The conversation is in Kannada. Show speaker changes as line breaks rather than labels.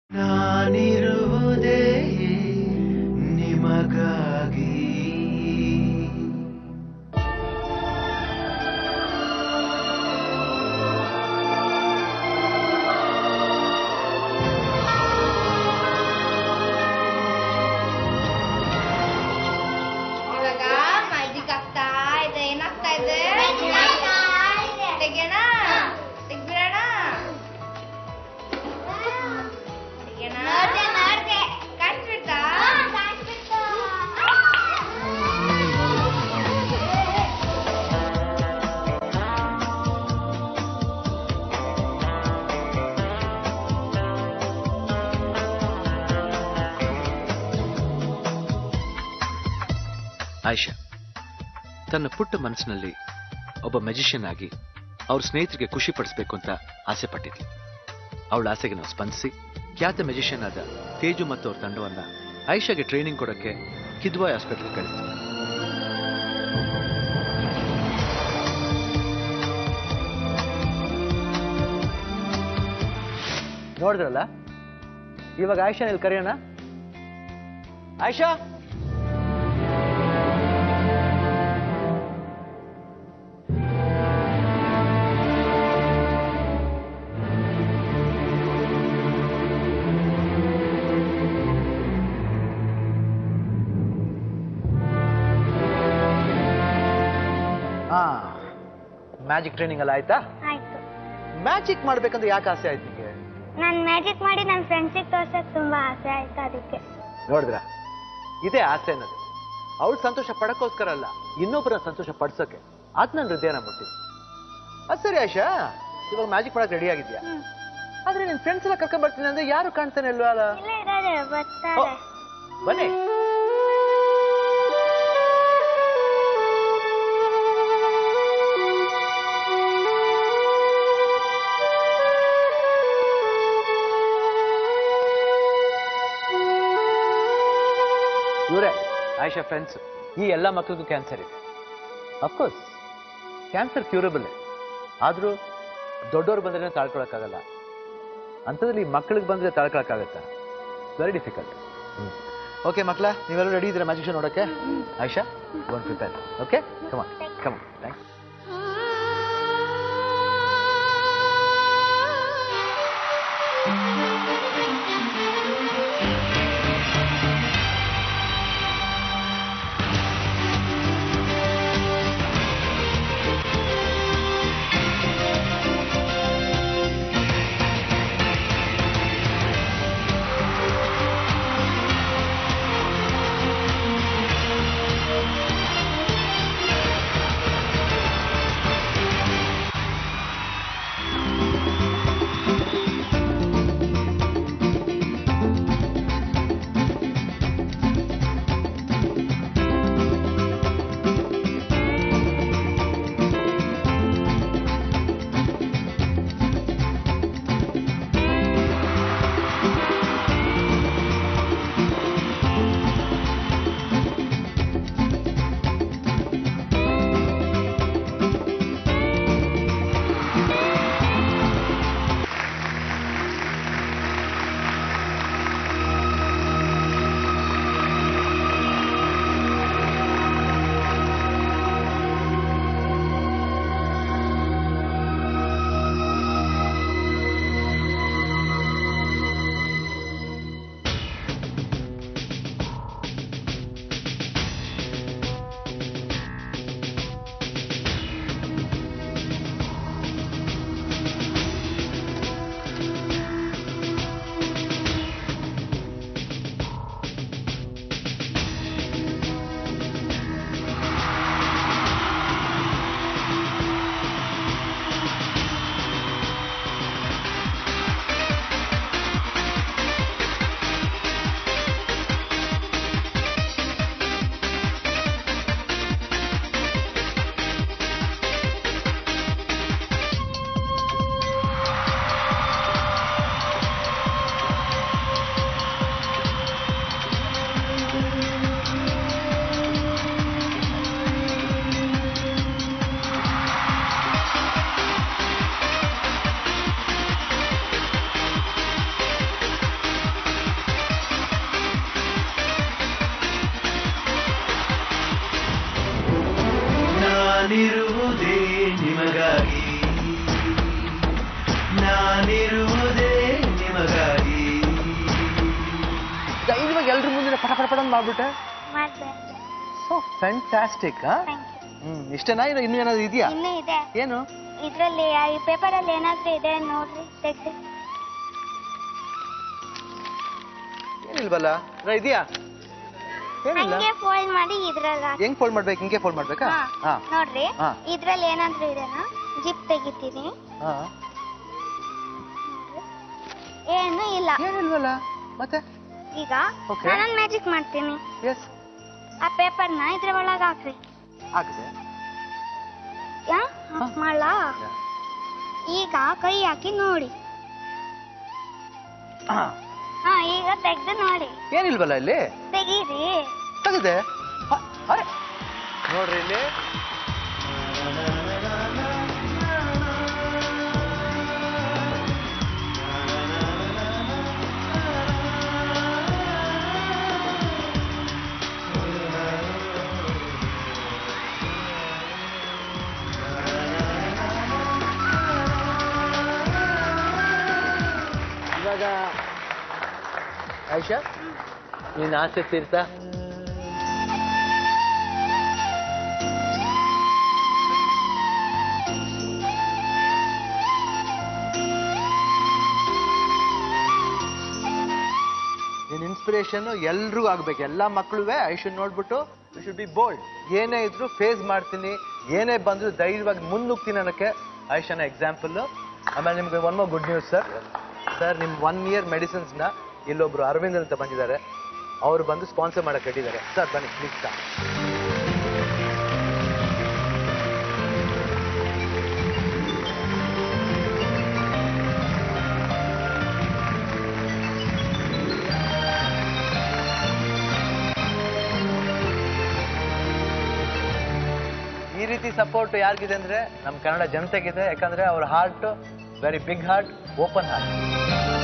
ನಾನಿರುವುದೇ ನಿಮಗಾಗಿ
ಇವಾಗ ಮ್ಯಾಜಿಕ್ ಆಗ್ತಾ ಇದೆ ಏನಾಗ್ತಾ ಇದೆ ತೆಗೆಯೋಣ ತೆಗ್ಬಿಡೋಣ ತೆಗೆಯೋಣ ಕಾಣಿಸ್ಬಿಡ್ತಾ
ಆಯಿಷಾ ತನ್ನ ಪುಟ್ಟ ಮನಸ್ಸಿನಲ್ಲಿ ಒಬ್ಬ ಮೆಜಿಷಿಯನ್ ಆಗಿ ಅವ್ರ ಸ್ನೇಹಿತರಿಗೆ ಖುಷಿ ಪಡಿಸ್ಬೇಕು ಅಂತ ಆಸೆ ಪಟ್ಟಿದ್ಲು ಅವಳ ಆಸೆಗೆ ನಾವು ಸ್ಪಂದಿಸಿ ಖ್ಯಾತ ಮೆಜಿಷಿಯನ್ ಆದ ತೇಜು ಮತ್ತು ಅವ್ರ ತಂಡವನ್ನ ಆಯಿಷಾಗೆ ಟ್ರೈನಿಂಗ್ ಕೊಡಕ್ಕೆ ಕಿದ್ವಾಯ್ ಹಾಸ್ಪಿಟಲ್ಗೆ ಕಳಿಸ್ತೀವಿ ನೋಡಿದ್ರಲ್ಲ ಇವಾಗ ಆಯಿಷಾ ಇಲ್ಲಿ ಕರೆಯೋಣ ಆಯಿಷಾ ಹಾ ಮ್ಯಾಜಿಕ್ ಟ್ರೈನಿಂಗ್ ಎಲ್ಲ ಆಯ್ತಾ
ಆಯ್ತು
ಮ್ಯಾಜಿಕ್ ಮಾಡ್ಬೇಕಂದ್ರೆ ಯಾಕೆ ಆಸೆ ಆಯ್ತು ನಿಮಗೆ
ನಾನು ಮ್ಯಾಜಿಕ್ ಮಾಡಿ ನನ್ನ ಫ್ರೆಂಡ್ಸಿಗೆ ತೋರ್ಸಕ್ ತುಂಬಾ ಆಸೆ ಆಯ್ತು ಅದಕ್ಕೆ
ನೋಡಿದ್ರ ಇದೇ ಆಸೆ ಅನ್ನೋದು ಅವಳು ಸಂತೋಷ ಪಡಕ್ಕೋಸ್ಕರ ಅಲ್ಲ ಇನ್ನೊಬ್ಬರನ್ನ ಸಂತೋಷ ಪಡ್ಸೋಕೆ ಅದ್ ನನ್ನ ಹೃದಯನ ಮುಟ್ಟಿ ಅದ್ ಸರಿ ಆಶಾ ಇವಾಗ ಮ್ಯಾಜಿಕ್ ಮಾಡಕ್ ರೆಡಿ ಆಗಿದ್ಯಾ ಆದ್ರೆ ನಿನ್ ಫ್ರೆಂಡ್ಸ್ ಎಲ್ಲ ಕರ್ಕೊಂಡ್ ಬರ್ತೀನಿ ಅಂದ್ರೆ ಯಾರು ಕಾಣ್ತಾನೆ ಇಲ್ವಾ ಅಲ್ಲ
ಇಲ್ಲ ಇದ್ದಾರೆ ಬರ್ತಾರೆ
ಬನ್ನಿ ಇವರೇ ಆಯಿಷಾ ಫ್ರೆಂಡ್ಸ್ ಈ ಎಲ್ಲ ಮಕ್ಕಳಿಗೂ ಕ್ಯಾನ್ಸರ್ ಇದೆ ಅಫ್ಕೋರ್ಸ್ ಕ್ಯಾನ್ಸರ್ ಕ್ಯೂರಬಲ್ ಆದರೂ ದೊಡ್ಡವ್ರು ಬಂದ್ರೆ ತಾಳ್ಕೊಳಕ್ಕಾಗಲ್ಲ ಅಂಥದ್ರಲ್ಲಿ ಮಕ್ಕಳಿಗೆ ಬಂದರೆ ತಾಳ್ಕೊಳಕ್ಕಾಗತ್ತಾ ವೆರಿ ಡಿಫಿಕಲ್ಟ್ ಓಕೆ ಮಕ್ಕಳ ನೀವೆಲ್ಲರೂ ರೆಡಿ ಇದ್ದೀರಾ ಮ್ಯಾಜಿಕ್ ಶೋ ನೋಡೋಕ್ಕೆ Ayesha gone prepare okay come on come on thanks
ಆ
ನಾನಿರುವುದೇ ನಿಮಗಾಗಿ ನಾನಿರುವುದೇ ನಿಮಗಾಗಿ
ಧೈರ್ಯವಾಗಿ ಎಲ್ರ ಮುಂದೆ ಪಟ ಪಟ ಪಟ ಅಂತ ಮಾಡ್ಬಿಟ್ಟೆ
ಮಾಡ್ದೆ
so fantastic
thank you
hmm ಇಷ್ಟೇನಾ ಇಲ್ಲ ಇನ್ನೂ ಏನಾದ್ರು ಇದೆಯಾ
ಇನ್ನೂ ಇದೆ
ಏನು
ಇದ್ರಲ್ಲಿ ಆ, ಈ ಪೇಪರಲ್ಲಿ ಏನಾದ್ರೂ ಇದೆ ನೋಡ್ರಿ ತೆಗ್ದು
ಏನಿಲ್ವಲ್ಲ ಅಲ್ಲ, ಇದೆಯಾ ಏನಿಲ್ಲ
ಹಂಗೆ ಫೋಲ್ಡ್ ಮಾಡಿ ಇದ್ರಲ್ಲಿ ಹಾಕಿ.
ಹೆಂಗ್ ಫೋಲ್ಡ್ ಮಾಡ್ಬೇಕು ಹಿಂಗೆ ಫೋಲ್ಡ್ ಮಾಡ್ಬೇಕಾ
ಹಾ,
ಹಾ
ನೋಡ್ರಿ
ಹಾ.
ಇದ್ರಲ್ಲಿ ಏನಾದ್ರೂ ಇದೆನಾ ಜಿಪ್ ತೆಗಿತೀನಿ
ಹಾ
ಏನು ಇಲ್ಲ
ಏನಿಲ್ವಲ್ಲ ಮತ್ತೆ
ಈಗ
Okay.
ನಾನೊಂದು ಮ್ಯಾಜಿಕ್ ಮಾಡ್ತೀನಿ
ಎಸ್
ಆ ಪೇಪರ್ನ ಇದ್ರ ಒಳಗೆ ಹಾಕ್ರಿ
ಆಗಿದೆ
ಯಾ ಮಾಡ ಈಗ ಕೈ ಹಾಕಿ ನೋಡಿ
ಹಾ
ಹಾ ಈಗ ತೆಗ್ದು ನೋಡಿ
ಏನಿಲ್ವಲ್ಲ ಇಲ್ಲಿ
ತೆಗೀರಿ
ತೆಗೆದೆ ಹ, ಅರೆ ನೋಡ್ರಿ ಇಲ್ಲಿ ಇವಾಗ ಆಯ್ಷಾ ನೀನ್ ಆಸೆ ತೀರ್ತಾ ನಿನ್ ಇನ್ಸ್ಪಿರೇಷನ್ ಎಲ್ರಿಗೂ ಆಗ್ಬೇಕು ಎಲ್ಲ ಮಕ್ಳುವೆ ಐ ಶುಡ್ ನೋಡ್ಬಿಟ್ಟು ಯು ಶುಡ್ ಬಿ ಬೋಲ್ಡ್ ಏನೇ ಇದ್ರು ಫೇಸ್ ಮಾಡ್ತೀನಿ ಏನೇ ಬಂದ್ರು ಧೈರ್ಯವಾಗಿ ಮುನ್ನುಗ್ತೀನಿ ಅನ್ನೋಕ್ಕೆ ಐಶನ ಎಕ್ಸಾಂಪಲ್ ಆಮೇಲೆ ನಿಮ್ಗೆ one more good news sir sir ನಿಮ್ ಒನ್ ಇಯರ್ ಮೆಡಿಸಿನ್ಸ್ನ ಇಲ್ಲೊಬ್ರು ಅರವಿಂದ್ ಅಂತ ಬಂದಿದ್ದಾರೆ ಅವ್ರು ಬಂದು ಸ್ಪಾನ್ಸರ್ ಮಾಡಕ್ಕೆ ಕಟ್ಟಿದ್ದಾರೆ ಸರ್ ಬನ್ನಿ ಪ್ಲೀಸ್ ಸರ್ ಈ ರೀತಿ ಸಪೋರ್ಟ್ ಯಾರಿಗಿದೆ ಅಂದ್ರೆ ನಮ್ಮ ಕನ್ನಡ ಜನತೆಗಿದೆ ಯಾಕಂದ್ರೆ ಅವ್ರ heart very big heart open heart